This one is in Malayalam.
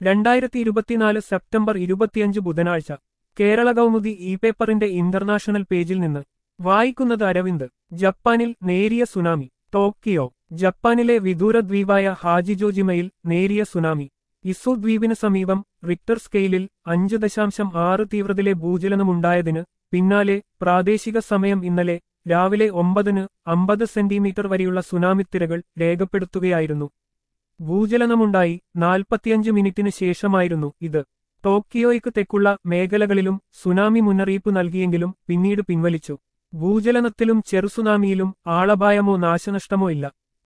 രണ്ടായിരത്തി ഇരുപത്തിനാല് സെപ്റ്റംബർ ഇരുപത്തിയഞ്ച് ബുധനാഴ്ച കേരള കൗമുദി ഇ പേപ്പറിന്റെ ഇന്റർനാഷണൽ പേജിൽ നിന്ന് വായിക്കുന്നത് അരവിന്ദ് ജപ്പാനിൽ നേരിയ സുനാമി ടോക്കിയോ ജപ്പാനിലെ വിദൂര ദ്വീപായ ഹാജിജോജിമയിൽ നേരിയ സുനാമി ഇസു ദ്വീപിന് സമീപം റിക്ടർ സ്കെയിലിൽ അഞ്ച് ദശാംശം ആറ് തീവ്രതയിലെ ഭൂചലനമുണ്ടായതിന് പിന്നാലെ പ്രാദേശിക സമയം ഇന്നലെ രാവിലെ ഒമ്പതിന് അമ്പത് സെന്റിമീറ്റർ വരെയുള്ള സുനാമിത്തിരകൾ രേഖപ്പെടുത്തുകയായിരുന്നു ഭൂചലനമുണ്ടായി നാൽപ്പത്തിയഞ്ച് മിനിറ്റിന് ശേഷമായിരുന്നു ഇത് ടോക്കിയോയ്ക്ക് തെക്കുള്ള മേഖലകളിലും സുനാമി മുന്നറിയിപ്പ് നൽകിയെങ്കിലും പിന്നീട് പിൻവലിച്ചു ഭൂചലനത്തിലും ചെറുസുനാമിയിലും ആളപായമോ നാശനഷ്ടമോ ഇല്ല